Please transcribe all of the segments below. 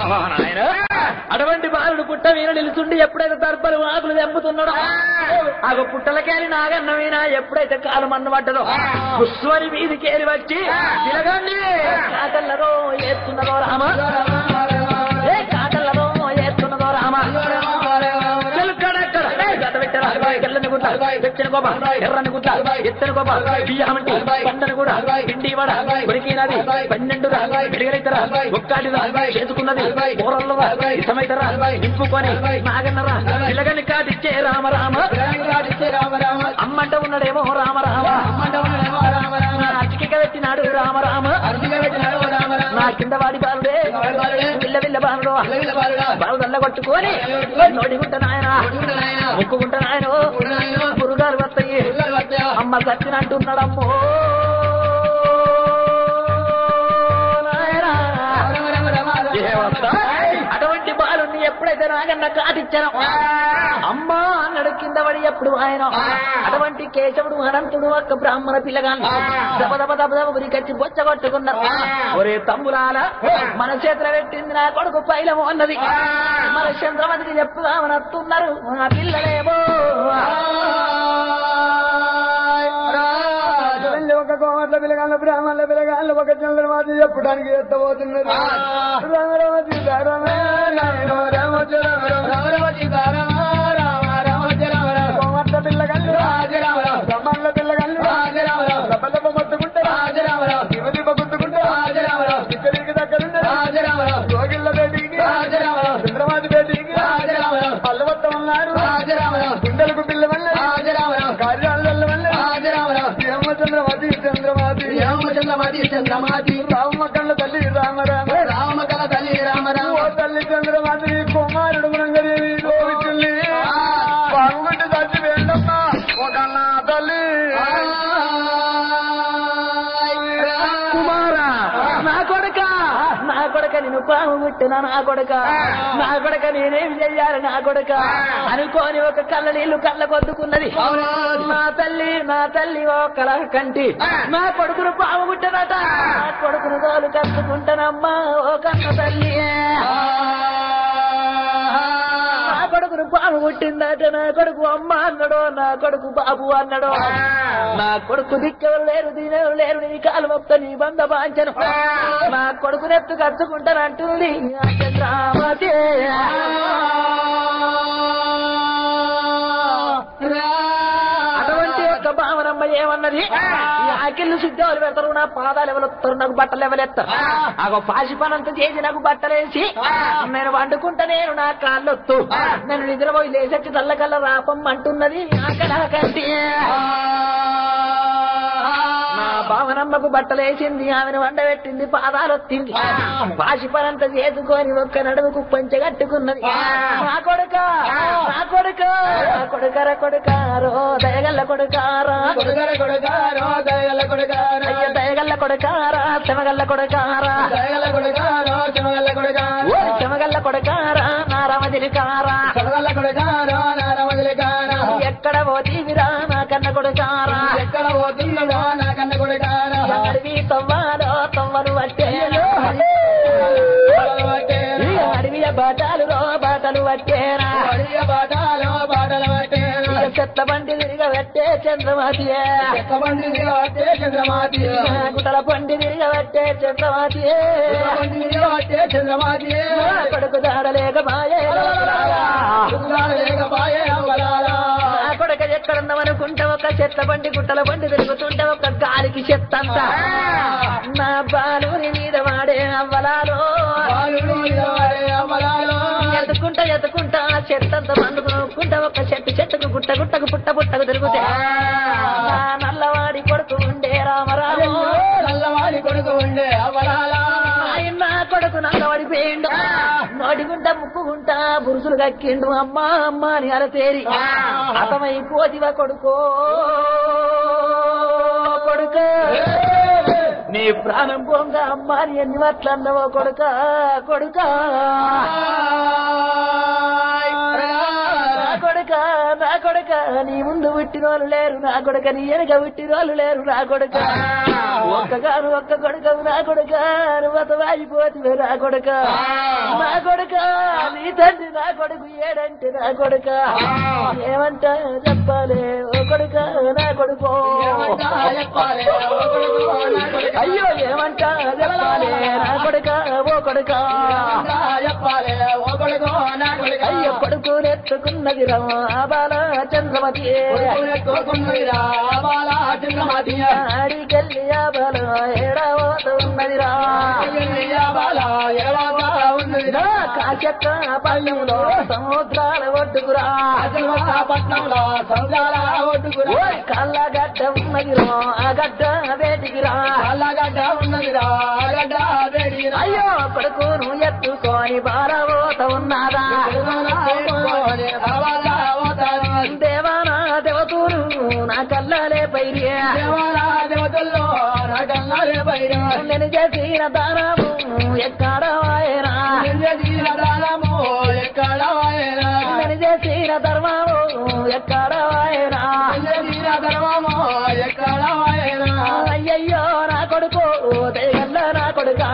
అటువంటి బాలుడు పుట్ట మీద నిలుచుండి ఎప్పుడైతే దర్భలు ఆకులు తెంపుతున్నాడో ఆ పుట్టలకేరి నాగన్న మీద ఎప్పుడైతే కాలు మన్ను పడ్డదో పుష్వరి మీదికేరి వచ్చి తిరగండి కాటల్లరో ఏస్తున్నదో రామ ఏ కాటల్లరో ఏస్తున్నదో రామ చెలుక్కడెక్కడ గత పెట్టరా ఎల్లని గుడ్డ తెచ్చిన గోప ఎర్రని గుడ్డ ఎత్తని గోప బియ్యమంటి పండని కూడా పిండి వడ కొరికినది పన్నెండు విడిగలితరా ఒక్కటిరా చేసుకున్నది కూరల్లో ఇష్టమైతరా నింపుకొని నాగన్నరా పిల్లగని కాటిచ్చే రామ రామ అమ్మంట ఉన్నడేమో రామ రామ నా అచ్చిక పెట్టినాడు రామ రామ నా కింద వాడి బాలుడే పిల్ల పిల్ల బాలుడు బాలు దల్ల కొట్టుకొని నోడిగుంట నాయన ముక్కుగుంట నాయన పురుగాలు వస్తాయి అమ్మ సత్యనంటున్నాడమ్మో నాయనా. ఏమత్తా? అటువంటి బాలుని ఎప్పుడైతే నాగన్న కాటిచ్చాను అమ్మా అన్నాడు కింద పడి ఎప్పుడు ఆయన అటువంటి కేశవుడు అనంతుడు ఒక్క బ్రాహ్మణ పిల్లగాను దబ దబ దబ దబ ఉరికచ్చి బొచ్చ కొట్టుకున్నారు ఒరే తమ్ములాల మన చేతులు పెట్టింది నా కొడుకు పైలము అన్నది మన చంద్రమతికి చెప్పుదామని వస్తున్నారు ఆ పిల్లలేమో తల్లి ఒక కోమట్ల పిల్లగాళ్ళ బ్రాహ్మణుల పిల్లగాళ్ళు ఒక చంద్రమాతి చెప్పడానికి ఎత్తబోతున్నారు రామ రామ సీతా రామ నాయనో రామ కోమట్ల పిల్లగాళ్ళు బ్రహ్మాండ పిల్లగాళ్ళు దెబ్బ దెబ్బ మొత్తుకుంటే దివ దివ గుద్దుకుంటే ఇక్కడికి దగ్గరుంటే జోగిళ్ళ బేటికి చంద్రమాతి బేటికి పల్లవత్తం ఉన్నారు గుండెలకు పిల్ల వల్ల కార్యాల వల్ల చంద్రమాతి చంద్రమాతి చంద్రమతి చంద్రమతి రామ కళ్ళ తల్లి రామ రామ రామ కల తల్లి రామ రామ ఓ తల్లి చంద్రమాతి కుమారుడు మృంగదేవి గోవితుల్లి బాగుంటే తల్లి వేండమ్మా ఒక నా తల్లి కుమారా నా కొడక నా కొడక నేను పాము పుట్టిన నా కొడక నా కొడక నేనేం చెయ్యాలి నా కొడక అనుకోని ఒక కళ్ళ నీళ్లు కళ్ళ కొద్దుకున్నది నా తల్లి నా తల్లి ఓ కల కంటి నా కొడుకును పాము పుట్టినట నా కొడుకును తోలు కట్టుకుంటానమ్మా ఓ కన్న తల్లి నా కొడుకును పాము పుట్టిందట నా కొడుకు అమ్మ అన్నాడో నా కొడుకు బాబు అన్నాడో నా కొడుకు దిక్కెవరు లేరు దీనెవరు లేరు నీ కాలు మొత్తం నీ బంద బాంచను నా కొడుకు నెత్తు కట్టుకుంటానంటుంది ఆ చంద్రావతి అటువంటి యొక్క భావనమ్మ ఏమన్నది ఈ ఆకిళ్ళు సిద్ధవాళ్ళు పెడతారు నా పాదాలు ఎవరెత్తారు నాకు బట్టలు ఎవరెత్తారు నాకు పాసి పనంతా చేసి నాకు బట్టలేసి నేను వండుకుంటా నేను నా కాళ్ళొత్తు నేను నిద్రపోయి లేచచ్చి తల్లకల్ల రాపం అంటున్నది ఆకలాకంటి నా భావనమ్మకు బట్టలేసింది ఆమెను వండబెట్టింది పాదాలు వచ్చింది పాసి పనంతా చేసుకొని ఒక్క నడుముకు పంచె కట్టుకున్నది నా కొడుక నా కొడుక నా కొడుకర కొడుకారో దయగల్ల కొడుకారా కొడుకర కొడుకారో దయగల కొడుకారో అయ్య దయగల్ల కొడుకారా చెమగల్ల కొడుకారా దయగల కొడుకారో చెమగల కొడుకారో ఓ చెమగల్ల కొడుకారా నా రమజిలికారా చెమగల కొడుకారో నారమదిలికారో ఎక్కడ పోతీవిరా నా కన్న కొడుకారా ఎక్కడ పోతున్నాడో నా కన్న కొడుకారో అడవి తవ్వాలో తవ్వలు పట్టే ఈ అడవి బాటాలు రో బాటలు పట్టేరా అడియ బాటాలో బాటలు పట్టేను ఇక చెత్త బండి తిరగబెట్టే చంద్రమాతియే ఎక్కబండి పట్టే చంద్రమాతి గుటల పండి తిరగబెట్టే చంద్రమాతియే పట్టే చంద్రమాతి నా కొడుకు దాడలేక మాయే లేకపాయే అవ్వలారా నా కొడుకు ఎక్కడున్నామనుకుంటే ఒక చెత్త బండి గుట్టల బండి తిరుగుతుంటే ఒక గాలికి చెత్త అంతా నా బాలుని మీద వాడే అవ్వలాలో బాలుడు ఇదవాడే అవ్వలాలో ఎత్తుకుంటా ఎత్తుకుంటా ఆ చెత్త అంతా పండుకుంటా ఒక చెట్టు చెట్టుకు గుట్ట గుట్టకు పుట్ట పుట్టకు తిరుగుతే నా నల్లవాడి కొడుకు ఉండే రామరాము నల్లవాడి కొడుకు ఉండే అవ్వలాలా ఆయన నా కొడుకు నల్లవాడి పోయిండు నోటిగుంట ముక్కుగుంట బురుసులు కక్కిండు అమ్మా అమ్మా అని అరతేరి అతమైపోతివా కొడుకో కొడుక నీ ప్రాణం పోంగా అమ్మా అని ఎన్ని మాటలన్నావో కొడుక కొడుక నా కొడుక నా కొడుక నీ ముందు పుట్టినోళ్ళు లేరు నా కొడుక నీ వెనక పుట్టినోళ్ళు లేరు నా కొడుక ఒక్కగాను ఒక్క కొడుక నా కొడుక నువ్వు వాయిపోతే నా కొడుక నా కొడుక నీ తండ్రి నా కొడుకు ఏడంటే నా కొడుక ఏమంట చెప్పాలి ఓ కొడుక నా కొడుకు అయ్యో ఏమంట చెప్పాలి నా కొడుక ఓ కొడుక అయ్యో కొడుకు నెత్తుకున్నది బాల చంద్రమతి ఆడికెళ్ళి ఆ బాల ఏడవత ఉన్నదిరా నా కాశక్క పల్లెంలో సముద్రాల ఒడ్డుకురా పట్నంలో సముద్రాల ఒడ్డుకురా ఓయ్ కళ్ళగడ్డ ఉన్నదిరా ఆ గడ్డ వేటికిరా అల్లగడ్డ ఉన్నదిరా గడ్డ వేడిరా అయ్యో కొడుకును ఎత్తుకొని బాలవోత ఉన్నారా దేవానా దేవతూరు నా కళ్ళలే పైరియా నేను చేసిన దానము ఎక్కడ వాయనా నేను చేసిన ధర్మము ఎక్కడ వాయనా అయ్యయ్యో నా కొడుకు దేగల్ల నా కొడుకా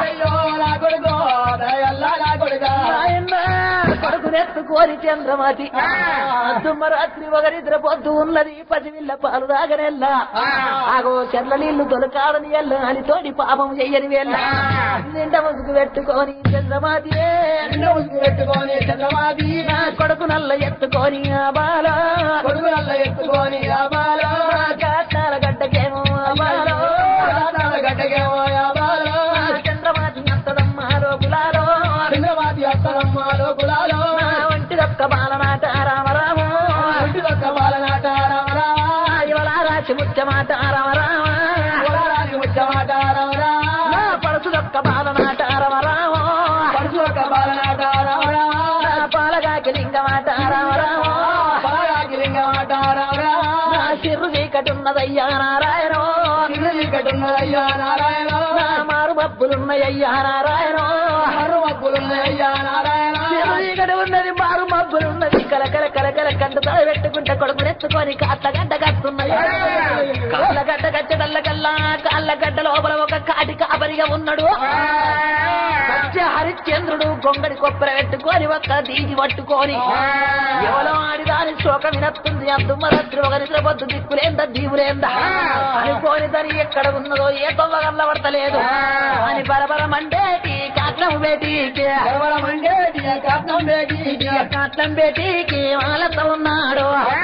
నాయన్న కొడుకు నెత్తుకోరి చంద్రమతి దుమ్మరాత్రి ఒకరిద్ర పొద్దు ఉన్నది పసివిల్ల పాలు దాగనెల్లా ఆగో చెర్ల నీళ్లు దొరకాడని ఎల్ల అని తోడి పాపం చెయ్యని వెళ్ళ నిండ ముసుగు పెట్టుకొని చంద్రమాతి పెట్టుకొని చంద్రమాది నా కొడుకు నల్ల ఎత్తుకొని ఆ బాల కొడుకు నల్ల ఎత్తుకొని యాబాలో కాటాల గడ్డకేమో ఆ బాల గడ్డకేమో యాబాలో చంద్రమాతి అత్తదమ్మ లోపులాలో చంద్రమాది అత్తరమ్మ లోకులాలో నా ఒంటిదొక్క బాలనాట రామరాము ఇంటిదొక్క పాలనాట రామరామ ఇవల రాచి ముచ్చమాట రామరామ కులారాజు ముచ్చమాట రామరామ నా పడుసుదొక్క బాలనాట రామరాము పడుచు ఒక పాలనాట రామరామ నా పాలగాకి లింగమాట రామరామ పాలరాజు లింగమాట రామరామ నా సిర్రు చీకటున్నదయ్యా నారాయణ కట్టున్నదయ్యా నారాయణ నా మారు మబ్బులున్నయ్యా నారాయణ మర్రు మక్కులున్నాయ్యా నారాయణ సిర్రు చీకటి ఉన్నది మారు మబ్బులున్నది కలకల కలకల కంట తల పెట్టుకుంటే కొడుకు ఎత్తుకొని కాళ్ళ గడ్డ కట్టున్నది కాళ్ళ గడ్డ కచ్చడల్ల కల్లా కాళ్ళ గడ్డ లోపల ఒక కాటి కాపరిగా ఉన్నాడు సత్య హరిశ్చంద్రుడు గొంగడి కొప్పర పెట్టుకొని ఒక్క దీది పట్టుకొని ఎవరో ఆడిదాని శోకం వినత్తుంది అందుమరద్రి ఒక నిద్రపొద్దు దిక్కులేందా దీవులేందా అనుకోని తని ఎక్కడ ఉన్నదో ఏ తొవ్వ కళ్ళబడతలేదు అని బరబరమండేటి కాట్లం బేటీకి కేవలం అంటే కట్నం బేటీ కాట్లం బేటీకి వాళ్ళతో ఉన్నాడు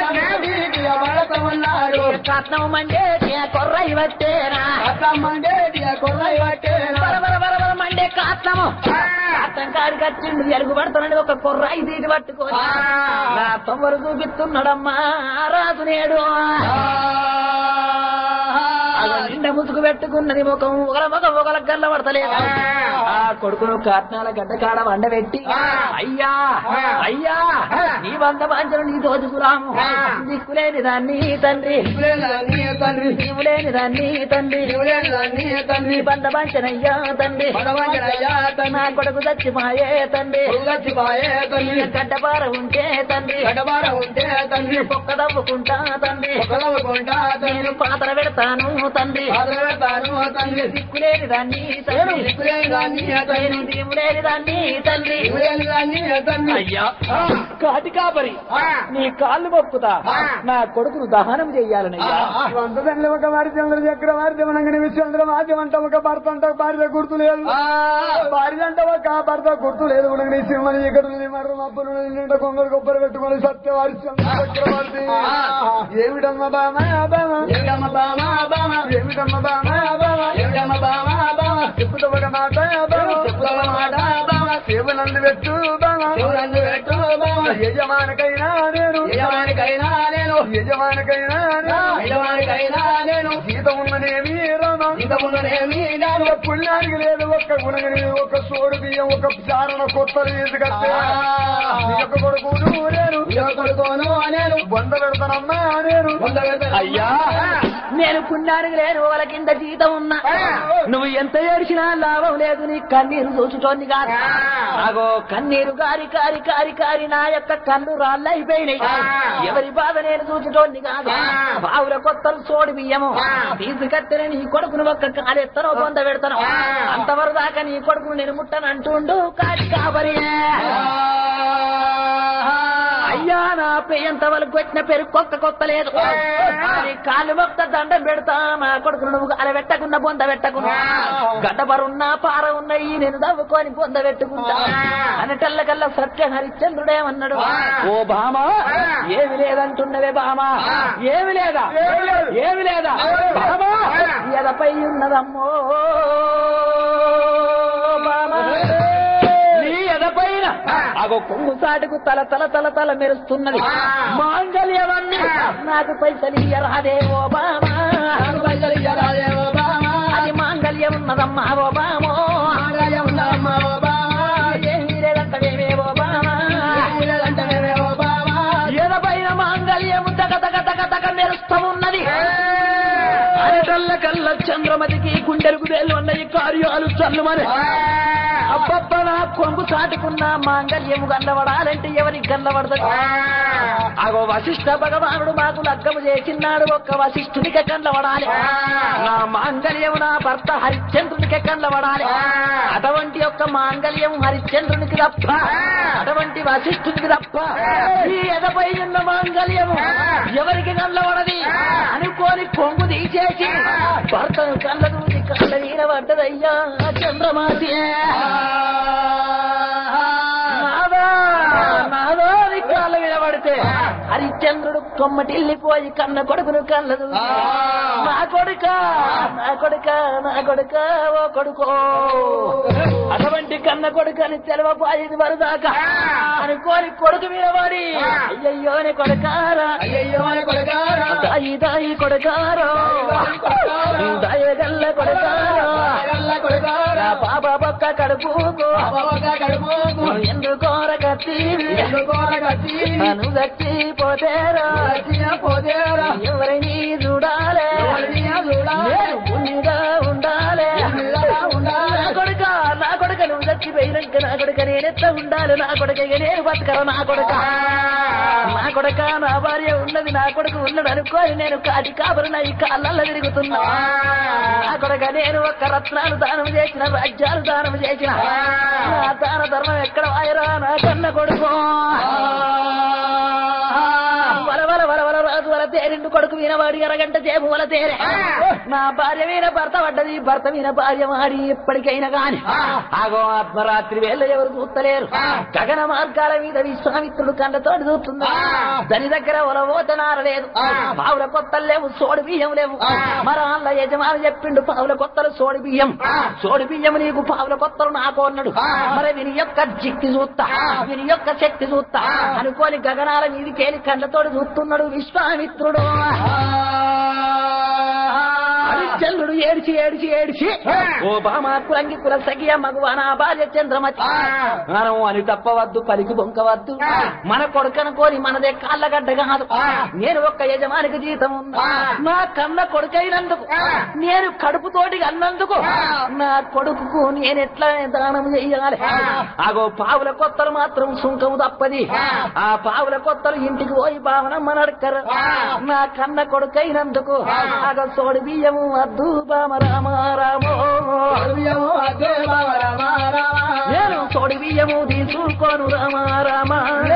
ఉన్నాడు కాట్నం మండేటి కొర్రై వచ్చేనా కట్నం అంటే కొల్లై పట్టేనా బరబర బరబర మండే కాట్లము కాట్లం కాడికి వచ్చిండు ఎరుగు పడుతున్నాడు ఒక కొర్రాయి తీటి పట్టుకొని నా తమ్ముడు చూపిస్తున్నాడమ్మా రాజు నేడు అలా నిండా ముసుగు పెట్టుకున్నది ముఖం ఒకల ముఖం ఒకల గల్ల పడతలేదు ఆ కొడుకును కాట్నాల గడ్డ కాడ వండబెట్టి అయ్యా అయ్యా నీ వంద పాంచలు నీ దోచుకురాము దిక్కులేని దాన్ని తండ్రి నీ తండ్రి నీవు లేని దాన్ని తండ్రి నీ తండ్రి నీ బంద పంచనయ్యా తండ్రి పడవంజనయ్యా తండ్రి నా కొడుకు చచ్చిపోయే తండ్రి ఉల్లచ్చిపాయే తండ్రి గడ్డపార ఉంటే తండ్రి గడబార ఉంటే తండ్రి పొక్క దవ్వుకుంటా తండ్రి ఒకలవకుంటా తండ్రి నేను పాత్ర పెడతాను తండ్రి పాత్ర పెడతాను తండ్రి దిక్కులేని దాన్ని తండ్రి దిక్కులేని దాన్ని తండ్రి నేను దీవులేని దాన్ని తండ్రి దిక్కులేని దాన్ని తండ్రి అయ్యా కాటి కాపరి నీ కాళ్ళు మొక్కుతా నా కొడుకును దహనం చెయ్యాలనయ్యా వంటదండ్రి ఒక వారి చంద్ర చక్రవారి మనగని విశ్వంద్ర మాధ్యం అంట ఒక భర్త అంట భార్య గుర్తు లేదు భార్య అంట ఒక భర్త గుర్తు లేదు మనగని సింహని ఇక్కడ మర్ర మబ్బులు నిండా కొంగరు కొబ్బరి పెట్టుకుని సత్యవారి చంద్ర చక్రవర్తి ఏమిటమ్మ బామ బామ ఏమిటమ్మ బామ బామ ఏమిటమ్మ బామ బామ ఏమిటమ్మ బామ బామ చెప్పుతో ఒక మాట బామ చెప్పుల మాట బామ సేవనందు పెట్టు బామ శివునందు పెట్టు బామ యజమానికైనా నేను యజమానికైనా నేను యజమానికైనా నేను యజమానికైనా నేను జీతం ఉన్నదేమి రామ ఇంతకుముందునేమి నేను ఒక్క పుణ్యానికి లేదు ఒక్క గుణగని ఒక్క సోడు బియ్యం ఒక చారణ కొత్త తీసుకొస్తే నీ యొక్క కొడుకు నువ్వు నేను కొడుకోను నేను వంద పెడతానమ్మా నేను వంద పెడతాను. అయ్యా నేను పుణ్యానికి లేను వాళ్ళ కింద జీతం ఉన్నా నువ్వు ఎంత ఏడిచినా లాభం లేదు నీ కన్నీరు చూచుతోంది కాదు అగో కన్నీరు కారి కారి కారి కారి నా యొక్క కన్ను రాళ్ళైపోయినాయి ఎవరి బాధ నేను చూచుటోంది కాదు బావుల కొత్తలు సోడి బియ్యము తీసుకత్తిన నీ కొడుకును ఒక్క కాలెత్తనో పొంద పెడతాను అంతవరకు దాకా నీ కొడుకును నేను ముట్టను అంటుండు కాటి కాబరి అయ్యా నా పేయంత వరకు పెట్టిన పేరు కొత్త కొత్త లేదు నీ కాళ్ళు మొక్క దండం పెడతా నా కొడుకును నువ్వు కాల పెట్టకున్నా బొంద పెట్టకున్నా గడ్డబరున్నా పార ఉన్నాయి నేను దవ్వుకొని బొంద పెట్టుకుంటా అనటల్లకల్లా సత్య హరిశ్చంద్రుడేమన్నాడు ఓ బామా ఏమి లేదంటున్నవే బామా ఏమి లేదా ఏమి లేదా బామా ఎదపై ఉన్నదమ్మో బామా నీ ఎదపైన అగో కొంగు సాటుకు తల తల తల తల మెరుస్తున్నది మాంగళ్యవన్నీ నాకు పైసలు ఇయ్యరాదే ఓ బామా అది మాంగళ్యం ఉన్నదమ్మా ఓ బామో ఏమీ లేదంటవేమే ఓ బామా ఎదపైన మాంగళ్యము తగ తగ తగ తగ మెరుస్తూ ఉన్నది అరటల్ల కల్ల చంద్రమతికి గుండెలకు వేలు ఉన్నాయి కార్యాలు చల్లుమని అబ్బబ్బ నా కొంగు సాటుకున్న మాంగళ్యము గల్లవడాలంటే ఎవరికి గల్లవడదు అగో వశిష్ఠ భగవానుడు మాకు లగ్గము చేసినాడు ఒక్క వశిష్ఠునికే కళ్ళవడాలి నా మాంగళ్యము నా భర్త హరిశ్చంద్రునికే కళ్ళవడాలి అటువంటి యొక్క మాంగళ్యం హరిశ్చంద్రునికి తప్ప అటువంటి వశిష్ఠునికి తప్ప ఈ ఎదపై ఉన్న మాంగళ్యము ఎవరికి కళ్ళవడది అనుకోని కొంగు తీసేసి భర్తను కళ్ళ దూసి కళ్ళ వీర పడ్డదయ్యా చంద్రమాసి నాదా నాదా నీ కాళ్ళ మీద పడితే హరిశ్చంద్రుడు కొమ్మటిల్లిపోయి కన్న కొడుకును కళ్ళదు నా కొడుక నా కొడుక నా కొడుక ఓ కొడుకో అటువంటి కన్న కొడుకని తెలవపోయేది వరదాకా అనుకోని కొడుకు మీద పడి అయ్యయ్యో నీ కొడుకారా దాయి దాయి కొడుకారో దయగల్ల కొడుకారో నా పాప పక్క కడుపుకో ఎందుకోర కత్తి నన్ను దక్కి పోతేరా ఎవరిని చూడాలే నేను పుణ్యగా ఉండాలే నా కొడుక నా కొడుక నువ్వు చచ్చిపోయినాక నా కొడుక నేనెట్లా ఉండాలి నా కొడుక ఇక నేను బతకరా నా కొడుక నా కొడుక నా భార్య ఉన్నది నా కొడుకు ఉన్నాడు అనుకోని నేను కాటి కాబరి నా ఈ కాళ్ళల్లో తిరుగుతున్నా నా కొడుక నేను ఒక్క రత్నాలు దానం చేసిన రాజ్యాలు దానం చేసిన నా దాన ధర్మం ఎక్కడ వాయరా నా కన్న కొడుకు వల వల వల వల రాజు వల తేరిండు కొడుకు వినవాడి అరగంట చేపు వల తేరే నా భార్య మీద భర్త పడ్డది భర్త మీద భార్య మాడి ఎప్పటికైనా గాని ఆగో ఆత్మరాత్రి వేళ ఎవరు చూస్తలేరు గగన మార్గాల మీద విశ్వామిత్రుడు కళ్ళతోటి చూస్తుంది దాని దగ్గర ఒలవోత నారలేదు పావుల కొత్తలు లేవు సోడి బియ్యం లేవు మరాళ్ళ యజమాని చెప్పిండు పావుల కొత్తలు సోడి బియ్యం సోడి బియ్యం నీకు పావుల కొత్తలు నాకు అన్నాడు మరి వీని యొక్క జిక్కి చూస్తా వీని యొక్క శక్తి చూస్తా అనుకోని గగనాల మీదికేలి కళ్ళతోటి చూస్తున్నాడు విశ్వామిత్రుడు హరిశ్చంద్రుడు ఏడిచి ఏడిచి ఏడిచి ఓ బామా కులంగి కుల సఖియ మగువ నా భార్య చంద్రమతి మనం అని తప్పవద్దు పలికి బొంకవద్దు మన కొడుకనుకోని మనదే కాళ్ళగడ్డ కాదు నేను ఒక్క యజమానికి జీతం ఉన్నా నా కన్న కొడుకైనందుకు నేను కడుపుతోటి అన్నందుకు నా కొడుకుకు నేను ఎట్లా దానం చెయ్యాలి ఆగో పావుల కొత్తలు మాత్రం సుంకము తప్పది ఆ పావుల కొత్తలు ఇంటికి పోయి భావనమ్మ నడకరు నా కన్న కొడుకైనందుకు ఆగో సోడి బియ్యము వద్దు బామ రామ రామో నేను సోడి బియ్యము తీసుకోను రామ రామ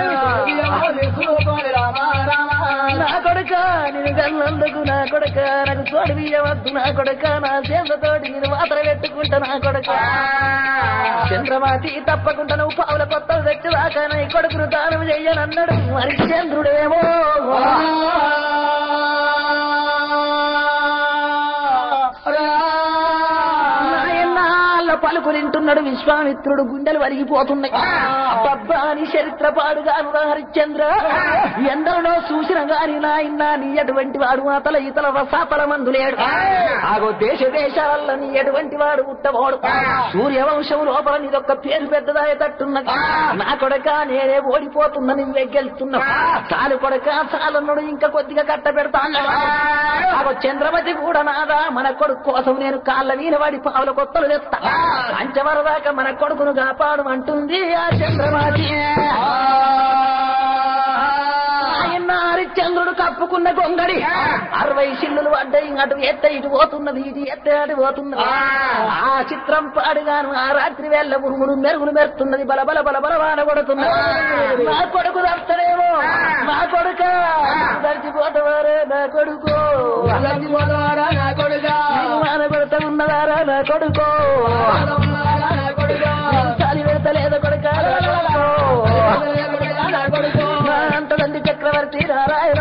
నా కొడుక నేను కన్నందుకు నా కొడుక నాకు సోడి బియ్యం వద్దు నా కొడుక నా చేతులతోటి నేను మాత్రం పెట్టుకుంటా నా కొడుక చంద్రమాతి తప్పకుండా నువ్వు పావుల కొత్తలు తెచ్చేదాకా నీ కొడుకును దానం చెయ్యనన్నాడు మరి చంద్రుడేమో నాయన్నాళ్ళ పలుకులింటున్నాడు విశ్వామిత్రుడు గుండెలు వరిగిపోతున్నాయి అబ్బబ్బా నీ చరిత్ర పాడుగాను రా హరిశ్చంద్ర ఎందరినో చూసిన గాని నాయన నీ ఎటువంటి వాడు అతల ఇతల రసాతల మందులేడు ఆగో దేశ దేశాలలో నీ ఎటువంటి వాడు ఉట్టబోడు సూర్యవంశం లోపల నీదొక్క పేరు పెద్దదాయేటట్టున్నది నా కొడక నేనే ఓడిపోతున్నా నువ్వే గెలుస్తున్నావు చాలు కొడక చాలన్నాడు ఇంకా కొద్దిగా కట్ట పెడతా అన్నాడు ఆగో చంద్రమతి కూడా నాదా మన కొడుకు కోసం నేను కాళ్ళ వీనవాడి పావుల కొత్తలు తెస్తా అంచవరదాకా మన కొడుకును కాపాడు అంటుంది ఆ చంద్రమాతి ఆయన హరిశ్చంద్రుడు కప్పుకున్న గొంగడి అరవై సిల్లులు పడ్డాయి అటు ఎత్త ఇటు పోతున్నది ఇటు ఎత్త అటు పోతున్నది ఆ చిత్రం పాడుగాను ఆ రాత్రి వేళ ఉరుములు మెరుగులు మెరుతున్నది బల బల బల బల వాన కొడుతున్నది నా కొడుకు దర్శనేమో నా కొడుక దర్చిపోతవారే నా కొడుకు నా కొడుగా వాన కొడత ఉన్నవారా నా కొడుకో చాలి పెడతలేదు కొడుక నా కొడుకు నా అంతదండి చక్రవర్తి నారాయణ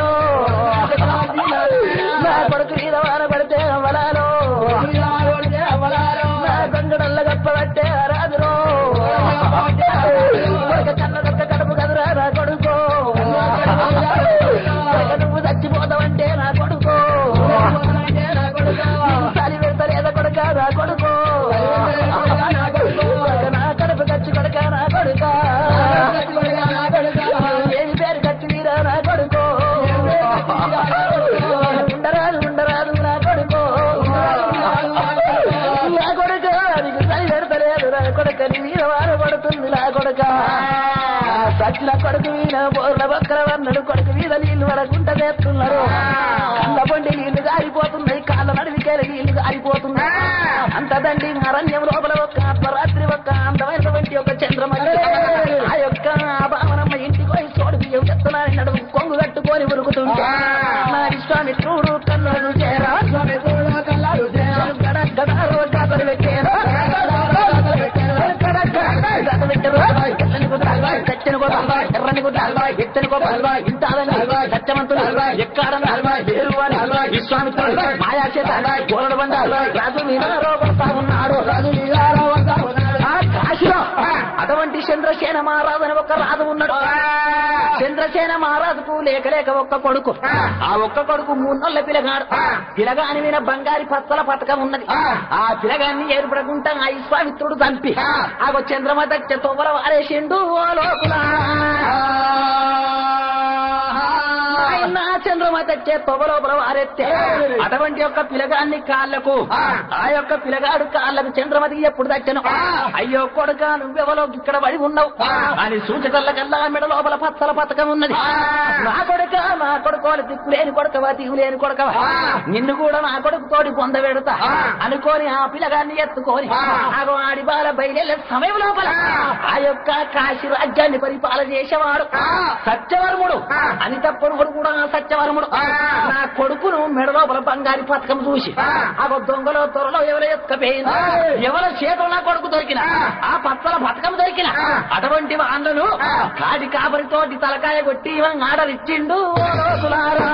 నా కొడుకు మీద వాన పడితే అవలాలో నా గంగడల్ల గప్పబట్టే రాజురో కొడుక కన్నదొక్క కడుపు కదురా నా కొడుకో కొడుక నువ్వు చచ్చిపోతావంటే నా కొడుకో చాలి పెడతలేద కొడుక నా కొడుకో కొడుక నా కడుపు ఖర్చు కొడుక నా కొడుక ఏమి పేరు ఖర్చు మీరా నా కొడుకో ఉండరాదు ఉండరాదు నా కొడుకో నా కొడుక నీకు చలి పెడతలేదు నా కొడుక నీ మీద వాన పడుతుంది నా కొడుక సట్ల కొడుకు మీద బోర్ల బక్కర వన్నడు కొడుకు మీద నీళ్లు వడకుంట చేస్తున్నారు కళ్ళ పొండి నీళ్లు గారిపోతున్నాయి కాళ్ళ నడివికేల నీళ్లు గారిపోతున్నాయి అంత దండి అరణ్యం లోపల ఒక్క అర్ధరాత్రి ఒక్క అందమైనటువంటి ఒక చంద్రమల్లి ఆ యొక్క భావనమ్మ ఇంటికి పోయి చోడు బియ్యం చెత్తనాని నడుము కొంగు కట్టుకొని ఉరుకుతుంటే నా విశ్వామిత్రుడు కన్నులు చేరా గడ గడారో కాపరి పెట్టేరా ఎర్రని గుడ్డ ఎత్తని గొప్ప ఇంతాదని సత్యవంతులు ఎక్కాడని విశ్వామిత్రుడు మాయాచేత గోరడు బండ రాజు మీనారో వస్తా ఉన్నాడు ఆ కాశీలో అటువంటి చంద్రసేన మహారాజు అని ఒక రాజు ఉన్నాడు చంద్రసేన మహారాజుకు లేక లేక ఒక్క కొడుకు ఆ ఒక్క కొడుకు మూడు నెలల పిలగాడు పిలగాని మీద బంగారి పచ్చల పథకం ఉన్నది ఆ పిలగాన్ని ఏర్పడకుండా ఆ విశ్వామిత్రుడు చంపి ఆ చంద్రమత తొవ్వల వారేసిండు ఓ లోకులా ఆయన చంద్రమత తొవ్వలోపల వారెత్తే అటువంటి యొక్క పిలగాన్ని కాళ్ళకు ఆ యొక్క పిలగాడు కాళ్ళకు చంద్రమతికి ఎప్పుడు దచ్చను అయ్యో కొడుక నువ్వెవలో ఇక్కడ పడి ఉన్నావు అని సూచకల్ల కల్లా మెడ లోపల పచ్చల పథకం ఉన్నది నా కొడుక నా కొడుకు దిక్కు లేని కొడుకవా దిగు లేని కొడుకవా నిన్ను కూడా నా కొడుకు తోటి పొంద పెడతా అనుకోని ఆ పిలగాన్ని ఎత్తుకొని ఆగో ఆడి బాల బయలు సమయం లోపల ఆ యొక్క కాశీ రాజ్యాన్ని పరిపాలన చేసేవాడు సత్యవర్ముడు అని తప్పుడు కూడా సత్యవర్ముడు నా కొడుకును మెడ లోపల బంగారి పథకం చూసి ఆ దొంగలో త్వరలో ఎవరో ఎత్తుకపోయింది ఎవరో చేతులు నా కొడుకు దొరికిన ఆ పచ్చల పథకం దొరికిన అటువంటి వాళ్ళను కాటి కాపరితోటి తలకాయ కొట్టి ఇవన్ ఆడరిచ్చిండు ఓ రోజులారా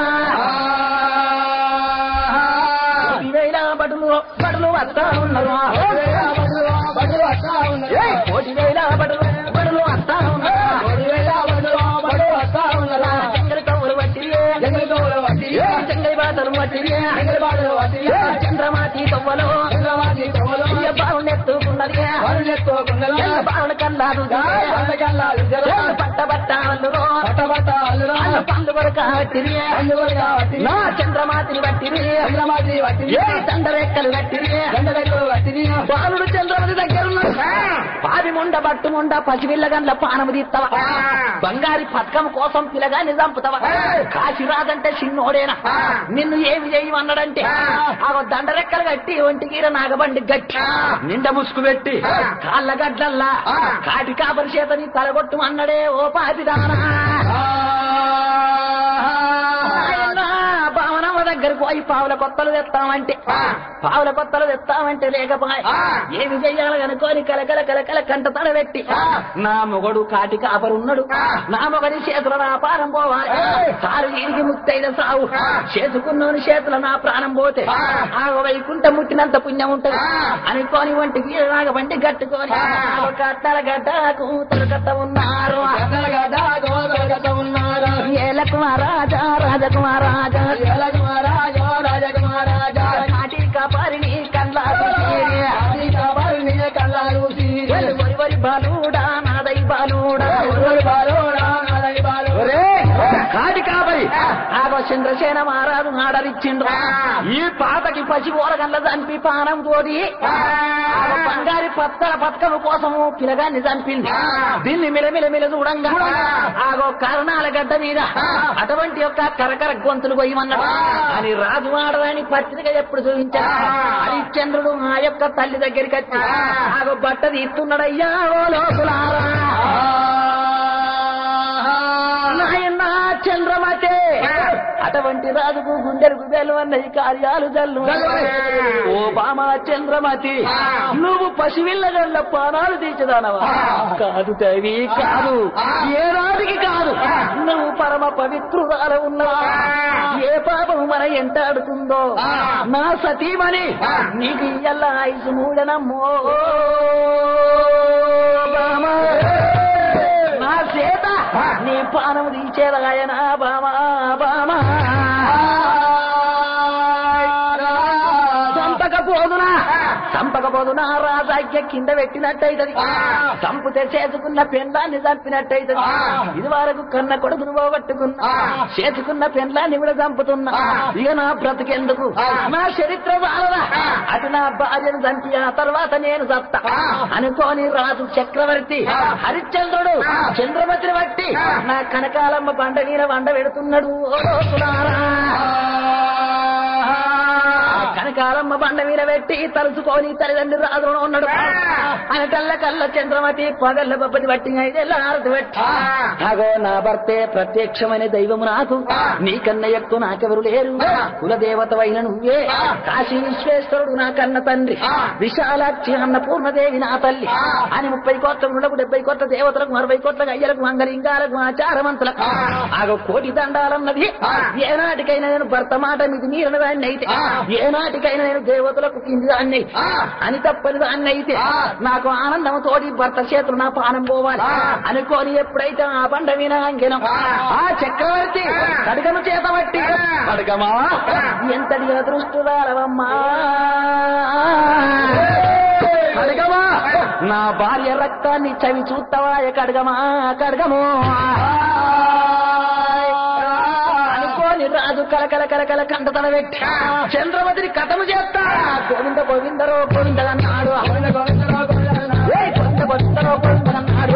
ఇవేలా బడులు బడులు వస్తా ఉన్నారు ఏయ్, కోటి వేల బడులు బడులు వస్తా ఉన్నారు జంగలి కవ్వులు వట్టిరియే ఏయ్, జంగలి బాటలు వట్టిరియే ఏయ్, చంద్రమాతి తవ్వలు బావునెత్తుకున్నది బావున కల్లాదు పట్ట బట్ట అల్లురో అల్లు పళ్ళు కొరక వట్టిరియే నా చంద్రమాతిని వట్టిరియే ఏ దండరెక్కలు వట్టిరియే బాలుడు చంద్రమతి దగ్గర ఉన్నాడు పాది ముండ బట్టు ముండ పసిపిల్ల గండ్ల పానము తీస్తావా బంగారి పథకం కోసం పిల్లగాన్ని చంపుతావా కాశీ రాదంటే చిన్నోడేనా నిన్ను ఏమి చేయమన్నాడంటే ఆ దండరెక్కలు కట్టి ఒంటికీర నాగబండి గట్టి నిండ ముసుగు పెట్టి కాళ్ళ గడ్డల్లా కాటి కాపరి చేతని తలగొట్టు అన్నడే ఓ పాపిదానా నాయనా, భావనమ్మ దగ్గరకు పోయి పావుల కొత్తలు తెస్తామంటే పావుల కొత్తలు తెస్తామంటే లేకపోయి ఏమి చెయ్యాలి అనుకోని కలకల కలకల కంట తడబెట్టి నా మొగడు కాటి కాపరున్నాడు నా మొగడి చేతుల నా ప్రాణం పోవాలి సారు ఈడికి ముత్తైన సావు చేసుకున్నోని చేతుల నా ప్రాణం పోతే ఆ వైకుంఠ ముట్టినంత పుణ్యం ఉంటది అనుకోని వంటికి నాగబండి కట్టుకొని కట్టల గడ్డ కూతురు కట్ట ఉన్నారు ఏలకుమారాజా రాజకుమారాజా కాటి కాపారిని కల్లా వరి వరి బాలుడా నాదై బాలుడా ఒరే కాటి కాపరి ఆగో చంద్రసేన మహారాజు ఆడరిచ్చిండు ఈ పాతకి పసి ఓరగండ్ల చంపి పానం తోటి ఆగో బంగారి పత్తల పథకం కోసము పిలగాన్ని చంపింది దీన్ని మిలమిల మిల చూడంగా ఆగో కారణాల గడ్డ మీద అటువంటి యొక్క కరకర గొంతులు పోయమన్నాడు అని రాజు ఆడదాని పత్రిక ఎప్పుడు చూపించాడు హరిశ్చంద్రుడు ఆ యొక్క తల్లి దగ్గరికి వచ్చి ఆగో బట్ట తీస్తున్నాడయ్యా ఓ లోకులారా నాయనా చంద్రమతే అటువంటి రాజుకు గుండెలకు వెలువన్నది కార్యాలు జల్లు ఓ బామా చంద్రమతి నువ్వు పసివిల్లగల్ల పానాలు తీర్చదానవా కాదు తవి కాదు ఏ రాజుకి కాదు నువ్వు పరమ పవిత్రురాల ఉన్నావా ఏ పాపము మన ఎంటాడుతుందో నా సతీమణి నీకు ఇయ్యల్ల ఆయుసు మూడనమ్మో బామా నా చేత నీ పానము తీసేదాయన బామా బామా చంపకపోదునా చంపకపోదునా రాజాజ్ఞ కింద పెట్టినట్టయితది చంపితే చేసుకున్న పెండ్లాన్ని చంపినట్టయితది ఇది వరకు కన్న కొడుకును పోగొట్టుకున్నా చేసుకున్న పెండ్లాన్ని కూడా చంపుతున్నా ఇక నా బ్రతికెందుకు నా చరిత్ర చాలదా అటు నా భార్యను చంపి ఆ తర్వాత నేను సత్తా అనుకోని రాజు చక్రవర్తి హరిశ్చంద్రుడు చంద్రమతిని బట్టి నా కనకాలమ్మ బండ మీద వండ పెడుతున్నాడు ఓ లోకులారా. ఆ కనకాలమ్మ బండ మీద పెట్టి తలుచుకొని తల్లిదండ్రి రాజులో ఉన్నాడు ఆయన కళ్ళ కళ్ళ చంద్రమతి పగళ్ళ బొబ్బది పట్టి ఐదేళ్ళ ఆరతి పెట్టి అగో నా భర్తే ప్రత్యక్షమైన దైవము నాకు నీకన్న ఎక్కువ నాకెవరు లేరు కులదేవతవైన నువ్వే కాశీ విశ్వేశ్వరుడు నా కన్న తండ్రి విశాలాక్షి అన్న పూర్ణదేవి నా తల్లి అని ముప్పై కోట్ల గుండకు డెబ్బై కోట్ల దేవతలకు అరవై కోట్ల అయ్యలకు మంగళింగాలకు ఆచారవంతులకు ఆగో కోటి దండాలన్నది ఏనాటికైనా నేను భర్త మాట మీది మీరని దాన్ని అయితే ఏనాటికైనా నేను దేవతలకు కింది దాన్ని అని తప్పని దాన్ని అయితే నాకు ఆనందం తోటి భర్త చేతులు నా పానం పోవాలి అనుకోని ఎప్పుడైతే ఆ బండ మీద అంకెనం ఆ చక్రవర్తి కడగము చేత బట్టి కడగమా ఎంతటి అదృష్టురాలవమ్మా కడగమా నా భార్య రక్తాన్ని చవి చూస్తావా కడగమా కడగము అనుకోని రాజు కలకల కలకల కంటతల పెట్టి చంద్రవతిని కథము చేస్తా గోవింద గోవిందరో గోవిందన్నాడు ఏయ్, గోవింద గోవిందరో గోవిందన్నాడు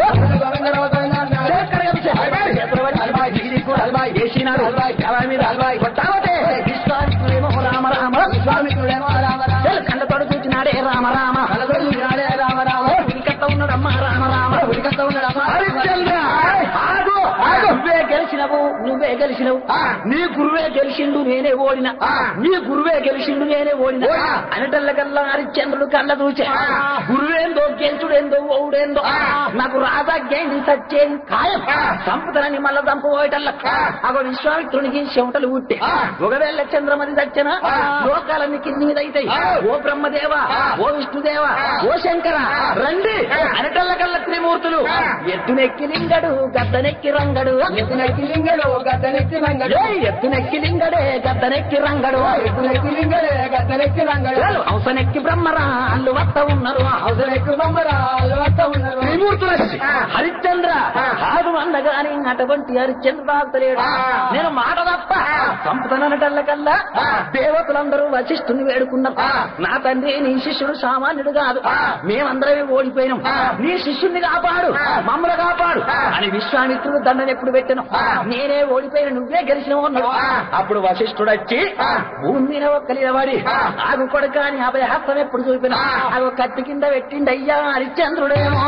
చేసినాడు ఎవరి మీద కొట్టావతే విశ్వామిత్రుడేమో రామ రామ చెల్ కళ్ళతోడు చూచినాడే రామ రామ ఉరికత్త ఉన్నాడమ్మా రామ రామ హరిశ్చంద్ర ఆగు ఆగు నువ్వే గెలిచినవు నువ్వే గెలిచినవు నీ గురువే గెలిచిండు నేనే ఓడిన నీ గురువే గెలిచిండు నేనే ఓడిన అనటల్ల కల్లా హరిశ్చంద్రుడు కళ్ళ చూచే గురువేందో గెలుచుడేందో ఓడేందో నాకు రాజాజ్ఞని సచ్చేది ఖాయం సంపదలని మళ్ళా చంపబోయేటల్ల అగో విశ్వామిత్రునికి చెమటలు ఉట్టే ఒకవేళ చంద్రమతి సచ్చిన లోకాలన్నీ కింది మీద అవుతాయి ఓ బ్రహ్మదేవ ఓ విష్ణుదేవ ఓ శంకర రండి అనటల్ల కల్ల త్రిమూర్తులు ఎత్తునెక్కి లింగడు గద్దనెక్కి రంగడు ఎత్తునెక్కి లింగడు గద్దనెక్కి రంగడు ఏయ్, ఎత్తునెక్కి లింగడే గద్దనెక్కి రంగడు ఎత్తునెక్కి లింగడే గద్దనెక్కి రంగడు హంసనెక్కి బ్రహ్మరా అల్లు వత్త ఉన్నారు అవసరెక్కి బొమ్మరాలు వస్తా ఉన్నారు త్రిమూర్తులు వచ్చి, హరిశ్చంద్ర కాదు అన్నగాని అటువంటి హరిశ్చంద్ర ఆగుతలేడు నేను మాట తప్ప సంపదనటల్ల కల్లా దేవతలందరూ వశిష్ఠుని వేడుకున్నారు నా తండ్రి నీ శిష్యుడు సామాన్యుడు కాదు మేమందరమే ఓడిపోయినాం నీ శిష్యుణ్ణి కాపాడు మమ్మల్ని కాపాడు అని విశ్వామిత్రుడు దండను ఎప్పుడు పెట్టాను నేనే ఓడిపోయిన నువ్వే గెలిచినవు అన్నాడు అప్పుడు వశిష్ఠుడు వచ్చి భూమి మీద ఒక్క నిలబడి ఆగు కొడుక అని అభయహస్తం ఎప్పుడు చూపిన ఆగు కత్తి కింద పెట్టిండి అయ్యా హరిశ్చంద్రుడేమో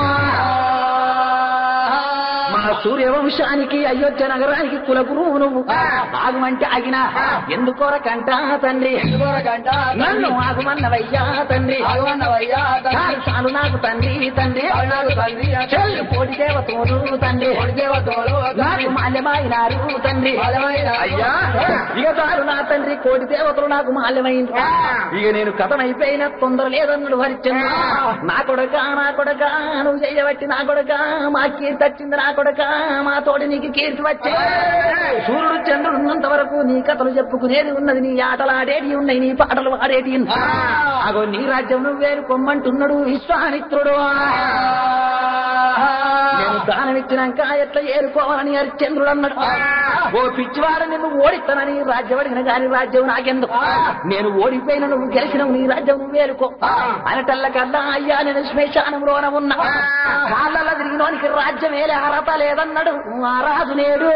మా సూర్యవంశానికి అయోధ్య నగరానికి కులగురువు నువ్వు ఆగుమంటే ఆగినా ఎందుకోరకంట తండ్రి గంట నన్ను ఆగుమన్నవయ్యా తండ్రి ఆగమన్నవయ్యా చాలు చాలు నాకు తండ్రి తండ్రి నాకు తండ్రి చెల్లి కోటి దేవతోడు తండ్రి దేవతోడు నాకు మాల్యమైనారు తండ్రి మాల్యమైన- అయ్యా ఇక చాలు నా తండ్రి కోటి దేవతలు నాకు మాల్యమైంది ఇక నేను కథమైపోయిన తొందర లేదన్నాడు హరిచంద్ర నా కొడక నా కొడక నువ్వు చేయబట్టి నా కొడక మా కీర్తి వచ్చింది నా కొడక మా తోటి నీకు కీర్తి వచ్చి సూర్యుడు చంద్రుడు ఉన్నంత వరకు నీ కథలు చెప్పుకునేది ఉన్నది నీ ఆటలు ఆడేటి ఉన్నాయి నీ పాటలు ఆడేటి ఉన్నాయి. అగో నీ రాజ్యం నువ్వేరు కొమ్మంటున్నాడు విశ్వామిత్రుడు నేను దానం ఇచ్చినాక ఎట్లా ఏరుకోవాలని హరిశ్చంద్రుడు అన్నాడు ఓ పిచ్చివాడు నిన్ను ఓడిస్తానని రాజ్యం అడిగిన గాని రాజ్యం నాకెందుకు నేను ఓడిపోయిన నువ్వు గెలిచిన నీ రాజ్యం నువ్వు ఏరుకో అనటల్లకల్లా అయ్యా నేను శ్మశానంలోన ఉన్నా కాళ్ళ తిరిగినోనికి రాజ్యం ఏలే అర్హత లేదన్నాడు ఆ రాజు నేడు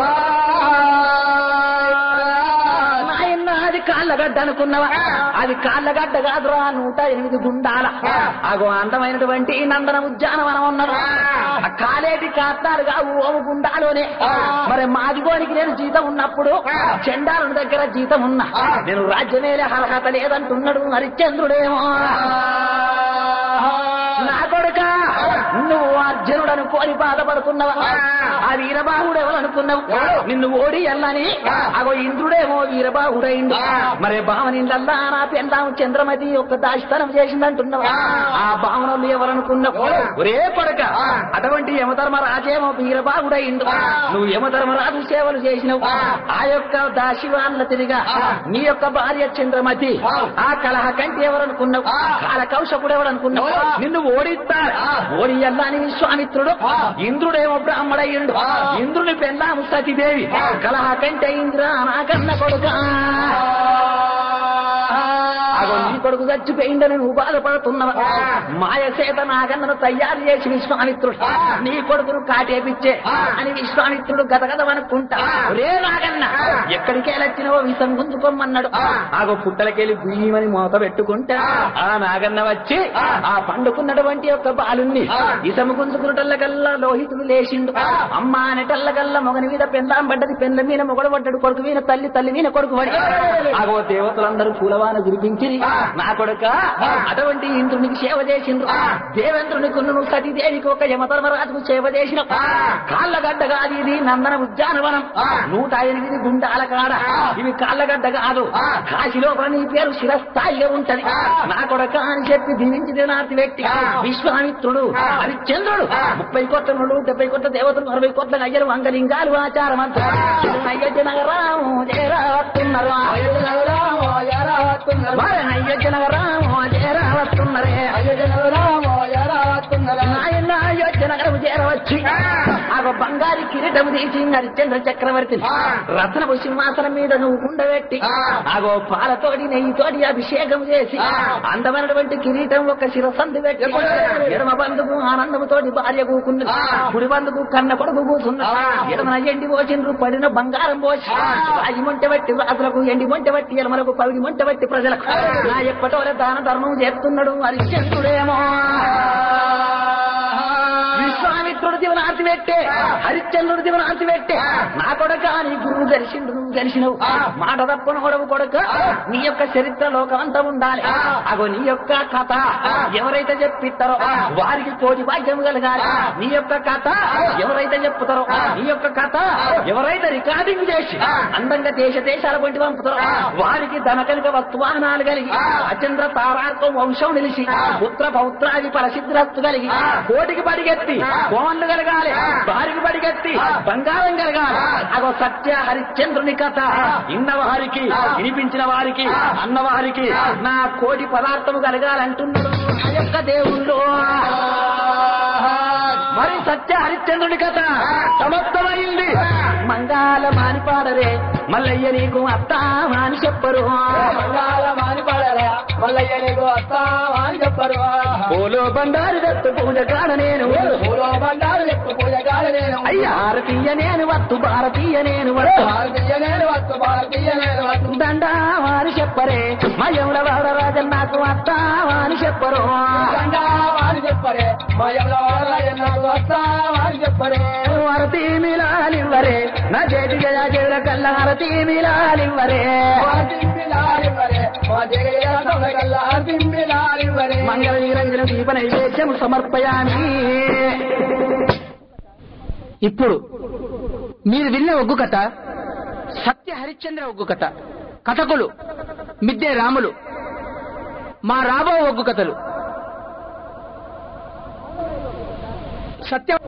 నాయన అది కాళ్ళగడ్డ అనుకున్నావా అది కాళ్ళగడ్డ కాదురా నూట ఎనిమిది గుండాల అగో అందమైనటువంటి నందన ఉద్యానవనం ఉన్నాడు ఆ కాలేటి కాస్తాడు కావు ఓము గుండాలోనే మరి మాదిగోనికి నేను జీతం ఉన్నప్పుడు చెండాలని దగ్గర జీతం ఉన్నా నేను రాజ్యమేలే అర్హత లేదంటున్నాడు హరిశ్చంద్రుడేమో నా కొడుక నువ్వు అర్జునుడు అనుకోని బాధపడుతున్నావా ఆ వీరబాహుడు ఎవరనుకున్నావు నిన్ను ఓడి ఎల్లని అగో ఇంద్రుడేమో వీరబాహుడైండు మరి భావనిందల్లా నా పెందాం చంద్రమతి యొక్క దాచితనం చేసిందంటున్నావా ఆ భావనలు ఎవరనుకున్నావు ఒరే కొడుక అటువంటి యమధర్మ రాజేమో వీరబాహుడైండు నువ్వు యమధర్మరాజు సేవలు చేసినావు ఆ యొక్క దాశివాన్ల తిరిగా నీ యొక్క భార్య చంద్రమతి ఆ కలహ కంటి ఎవరనుకున్నావు కాల కౌశకుడు ఎవరనుకున్నావు నిన్ను ఓడిస్తారు ఓడి ఎల్లాని విశ్వామిత్రుడు ఇంద్రుడేమో బ్రాహ్మడయ్యుండు ఇంద్రుని పెళ్ళాము సతీదేవి కలహ కంటే ఇంద్ర నాకన్న కొడుక అగో నీ కొడుకు చచ్చిపోయిందని నువ్వు బాధపడుతున్నావా మాయ చేత నాగన్నను తయారు చేసి విశ్వామిత్రుడు నీ కొడుకును కాటేపిచ్చే అని విశ్వామిత్రుడు గదగదమనుకుంటా రే నాగన్న ఎక్కడికి వచ్చినవో విసం గుంజుకోమన్నాడు ఆగో పుట్టలకెళ్ళి గుయ్యమని మూత పెట్టుకుంటా ఆ నాగన్న వచ్చి ఆ పండుకున్నటువంటి యొక్క బాలుణ్ణి ఇసము గుంజుకున్నటల్లకల్లా లోహితుడు లేచిండు అమ్మ అనేటల్లకల్లా మొగని మీద పెందాం పడ్డది పెండ్ల మీద మొగడు పడ్డాడు కొడుకు మీద తల్లి తల్లి మీద కొడుకు పడి ఆగో దేవతలందరూ పూలవాన గురిపించి నా కొడుక అటువంటి ఇంద్రునికి సేవ చేసిండ్రు దేవేంద్రునికి నువ్వు సతీదేవికి ఒక యమధర్మరాజుకు సేవ చేసిన కాళ్ళగడ్డ కాదు ఇది నందన ఉద్యానవనం నూట ఎనిమిది గుండాల కాడ ఇవి కాళ్ళగడ్డ కాదు కాశీ లోపల నీ పేరు శిరస్థాయిగా ఉంటది నా కొడక అని చెప్పి దీవించి నాటి వ్యక్తి విశ్వామిత్రుడు హరిశ్చంద్రుడు ముప్పై కోట్ల నుండు డెబ్బై కోట్ల దేవతలు అరవై కోట్ల అయ్యలు అంగలింగాలు ఆచారం అంతా అయోధ్య నగరం చేరావస్తున్నారు వారి అయోధ్య నగరం చేరావస్తున్నారే నాయన అయోధ్య నగరం చేరవచ్చు ఆ బంగారు కిరీటం తీసి హరిశ్చంద్ర చక్రవర్తి రత్నపు సింహాసనం మీద నువ్వు ఉండబెట్టి ఆగో పాలతోటి నెయ్యితోటి అభిషేకం చేసి అందమైనటువంటి కిరీటం ఒక శిరసంది పెట్టి ఎడమ బంధుకు ఆనందముతోటి భార్య కూకున్నది కుడి బంధుకు కన్న కొడుకు కూర్చున్నది ఎడమన ఎండి పోసిండ్రు పడిన బంగారం పోసి రాయి మొంట బట్టి రాజులకు ఎండి మొంట బట్టి ఎలమలకు పవిడి మొంట బట్టి ప్రజలకు నా ఎప్పటోలే దాన ధర్మం చేస్తున్నాడు హరిశ్చంద్రుడేమో విశ్వామిత్రుడు దివనార్తి పెట్టే హరిశ్చంద్రుడు దివనార్తి పెట్టే నా కొడక నీ గురువు గెలిచిండు నువ్వు గెలిచినవు మాట తప్పను కొడవు కొడక నీ యొక్క చరిత్ర లోకమంతా ఉండాలి అగో నీ యొక్క కథ ఎవరైతే చెప్పిస్తారో వారికి కోటి భాగ్యం కలగాలి నీ యొక్క కథ ఎవరైతే చెప్తారో నీ యొక్క కథ ఎవరైతే రికార్డింగ్ చేసి అందంగా దేశ దేశాల వంటి పంపుతారో వారికి ధనకలిక వస్తువాహనాలు కలిగి అచంద్ర తారాత్వం వంశం నిలిచి పుత్ర పౌత్రాది పరసిద్ధిరస్తు కలిగి కోటికి పడిగెత్తి కోమన్లు కలగాలి భార్యకి పడిగెత్తి బంగారం కలగాలి అగో సత్య హరిశ్చంద్రుని కథ ఇన్న వారికి వినిపించిన వారికి అన్న వారికి నా కోటి పదార్థము కలగాలంటున్నాడు ఆ యొక్క దేవుళ్ళు మరి సత్య హరిశ్చంద్రుని కథ సమస్తమైంది మంగాల మానిపాడరే మల్లయ్య నీకు అత్త మాని చెప్పరు మల్లయ్య నీకు వస్తావా అని చెప్పరు పూలో బండారు దత్తు పూజ కాడ నేను పూలో బండారు ఎక్కువ పూజ కాదు నేను అయ్యా భారతీయ నేను వత్తు భారతీయ నేను వత్తు భారతీయ నేను వస్తు భారతీయ నేను వస్తు దండా వాని చెప్పరే మయముల వాడ రాజన్ నాకు అత్త వాని చెప్పరు వాడు చెప్పరే మా ఎవరి వాడరాజు నాకు వస్తావా అని చెప్పరే హరతీ మిలాలివ్వరే నా చేతి గజా చెవుల కల్ల హరతీ మిలాలివ్వరే తింపిలారివరే మా జగయ్య కల్లా తింపిలారివరే మంగళ నిరంజన దీప నైవేద్యం సమర్పయామి ఇప్పుడు మీరు విన్న ఒగ్గు కథ సత్య హరిశ్చంద్ర ఒగ్గు కథ కథకులు మిద్దె రాములు మా రాబో ఒగ్గు కథలు సత్య